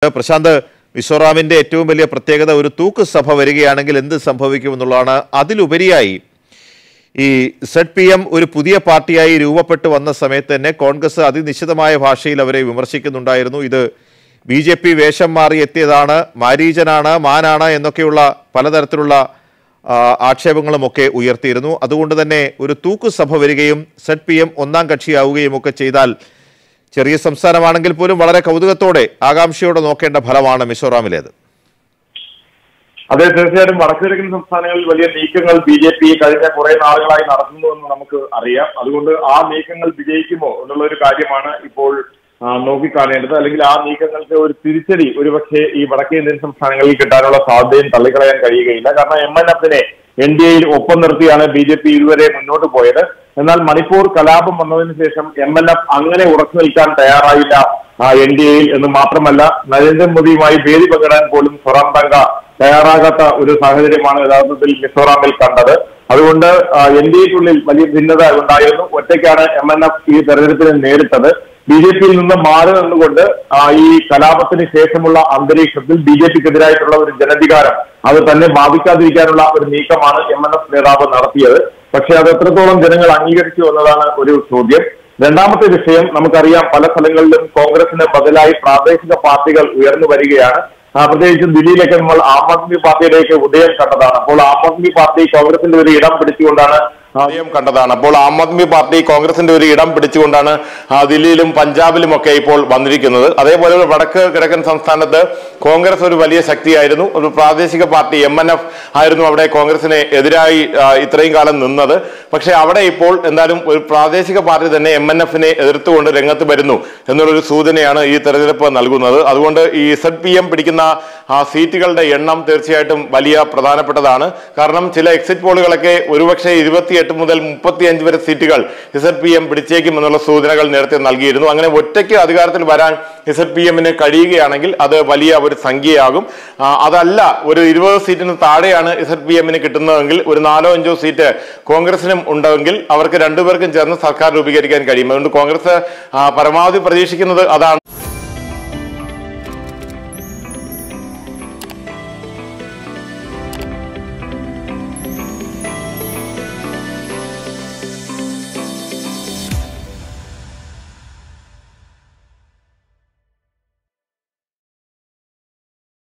പ്രശാന്ത് മിസോറാമിന്റെ ഏറ്റവും വലിയ പ്രത്യേകത ഒരു തൂക്ക് സഭ വരികയാണെങ്കിൽ എന്ത് സംഭവിക്കുമെന്നുള്ളതാണ് അതിലുപരിയായി ഈ സെഡ് പി എം ഒരു പുതിയ പാർട്ടിയായി രൂപപ്പെട്ടു വന്ന സമയത്ത് തന്നെ കോൺഗ്രസ് അതിനിശ്ചിതമായ ഭാഷയിൽ അവരെ വിമർശിക്കുന്നുണ്ടായിരുന്നു ഇത് ബി ജെ പി വേഷം മാറി എത്തിയതാണ് മാരീജനാണ് മാനാണ് എന്നൊക്കെയുള്ള പലതരത്തിലുള്ള ആ, ആക്ഷേപങ്ങളുമൊക്കെ ഉയർത്തിയിരുന്നു അതുകൊണ്ട് തന്നെ ഒരു തൂക്കുസഭ വരികയും സെഡ് പി എം ഒന്നാം കക്ഷിയാവുകയും ഒക്കെ ചെയ്താൽ ചെറിയ സംസ്ഥാനമാണെങ്കിൽ പോലും വളരെ കൗതുകത്തോടെ ആകാംക്ഷയോടെ നോക്കേണ്ട ഫലമാണ് മിസോറാമിലേത് അതെ തീർച്ചയായിട്ടും വടക്കുകിഴക്കൻ സംസ്ഥാനങ്ങളിൽ വലിയ നീക്കങ്ങൾ ബി ജെ പി കഴിഞ്ഞ കുറെ നാളുകളായി നടത്തുന്നുവെന്ന് നമുക്ക് അറിയാം അതുകൊണ്ട് ആ നീക്കങ്ങൾ വിജയിക്കുമോ എന്നുള്ള ഒരു കാര്യമാണ് ഇപ്പോൾ ആ, നോക്കിക്കാണേണ്ടത് അല്ലെങ്കിൽ ആ നീക്കങ്ങൾക്ക് ഒരു തിരിച്ചടി ഒരുപക്ഷെ ഈ വടക്കേ ഇന്ത്യൻ സംസ്ഥാനങ്ങളിൽ കിട്ടാനുള്ള സാധ്യതയും തള്ളിക്കളയാൻ കഴിയുകയില്ല കാരണം എം എൻ എഫിനെ എൻ ഡി എയിൽ ഒപ്പം നിർത്തിയാണ് ബി ജെ പി ഇതുവരെ മുന്നോട്ട് പോയത് എന്നാൽ മണിപ്പൂർ കലാപം വന്നതിന് ശേഷം എം എൻ എഫ് അങ്ങനെ ഉറച്ചു നിൽക്കാൻ തയ്യാറായില്ല എൻ ഡി എയിൽ എന്ന് മാത്രമല്ല നരേന്ദ്രമോദിയുമായി വേദി പങ്കിടാൻ പോലും സൊറാം തങ്ക തയ്യാറാകാത്ത ഒരു സാഹചര്യമാണ് യഥാർത്ഥത്തിൽ മിസോറാമിൽ കണ്ടത് അതുകൊണ്ട് എൻ ഡി എക്കുള്ളിൽ വലിയ ഭിന്നത ഉണ്ടായിരുന്നു ഒറ്റയ്ക്കാണ് എം എൻ എഫ് ഈ തെരഞ്ഞെടുപ്പിനെ നേരിട്ടത് ബി ജെ പിയിൽ നിന്ന് മാറി നിന്നുകൊണ്ട് ആ, ഈ കലാപത്തിന് ശേഷമുള്ള അന്തരീക്ഷത്തിൽ ബി ജെ പിക്കെതിരായിട്ടുള്ള ഒരു ജനവികാരം അത് തന്നെ ബാധിക്കാതിരിക്കാനുള്ള ഒരു നീക്കമാണ് എം എൻ എഫ് നേതാവ് നടത്തിയത് പക്ഷെ അത് എത്രത്തോളം ജനങ്ങൾ അംഗീകരിച്ചു എന്നതാണ് ഒരു ചോദ്യം രണ്ടാമത്തെ വിഷയം നമുക്കറിയാം പല സ്ഥലങ്ങളിലും കോൺഗ്രസിന് ബദലായി പ്രാദേശിക പാർട്ടികൾ ഉയർന്നു വരികയാണ് ആ, പ്രത്യേകിച്ച് ദില്ലിയിലേക്ക് നമ്മൾ ആം ആദ്മി പാർട്ടിയുടെയൊക്കെ ഉദയം കണ്ടതാണ് അപ്പോൾ ആം ആദ്മി പാർട്ടി കോൺഗ്രസിന്റെ ഒരു ഇടം പിടിച്ചുകൊണ്ടാണ് ഉദയം കണ്ടതാണ് അപ്പോൾ ആം ആദ്മി പാർട്ടി കോൺഗ്രസിന്റെ ഒരു ഇടം പിടിച്ചുകൊണ്ടാണ് ആ, ദില്ലിയിലും പഞ്ചാബിലും ഒക്കെ ഇപ്പോൾ വന്നിരിക്കുന്നത് അതേപോലെ ഒരു വടക്ക് കിഴക്കൻ സംസ്ഥാനത്ത് കോൺഗ്രസ് ഒരു വലിയ ശക്തിയായിരുന്നു ഒരു പ്രാദേശിക പാർട്ടി എം എൻ എഫ് ആയിരുന്നു അവിടെ കോൺഗ്രസിന് എതിരായി ആ, ഇത്രയും കാലം നിന്നത് പക്ഷേ അവിടെ ഇപ്പോൾ എന്തായാലും ഒരു പ്രാദേശിക പാർട്ടി തന്നെ എം എൻ എഫിനെ എതിർത്തുകൊണ്ട് രംഗത്ത് വരുന്നു എന്നുള്ളൊരു സൂചനയാണ് ഈ തെരഞ്ഞെടുപ്പ് നൽകുന്നത് അതുകൊണ്ട് ഈ ഇസഡ് പി എം പിടിക്കുന്ന ആ സീറ്റുകളുടെ എണ്ണം തീർച്ചയായിട്ടും വലിയ പ്രധാനപ്പെട്ടതാണ് കാരണം ചില എക്സിറ്റ് പോളുകളൊക്കെ ഒരുപക്ഷെ ഇരുപത്തിയെട്ട് മുതൽ മുപ്പത്തിയഞ്ച് വരെ സീറ്റുകൾ ഇസഡ് പി എം പിടിച്ചേക്കും എന്നുള്ള സൂചനകൾ നേരത്തെ നൽകിയിരുന്നു അങ്ങനെ ഒറ്റയ്ക്ക് അധികാരത്തിൽ വരാൻ ഇസഡ് പി എമ്മിന് കഴിയുകയാണെങ്കിൽ അത് വലിയ ഒരു സംഖ്യയാകും ആ, അതല്ല ഒരു ഇരുപത് സീറ്റിന് താഴെയാണ് ഇസഡ് പി എമ്മിന് കിട്ടുന്നതെങ്കിൽ ഒരു നാലോ അഞ്ചോ സീറ്റ് കോൺഗ്രസിനും ഉണ്ടെങ്കിൽ അവർക്ക് രണ്ടുപേർക്കും ചേർന്ന് സർക്കാർ രൂപീകരിക്കാൻ കഴിയും അതുകൊണ്ട് കോൺഗ്രസ് ആ, പരമാവധി പ്രതീക്ഷിക്കുന്നത് അതാണ്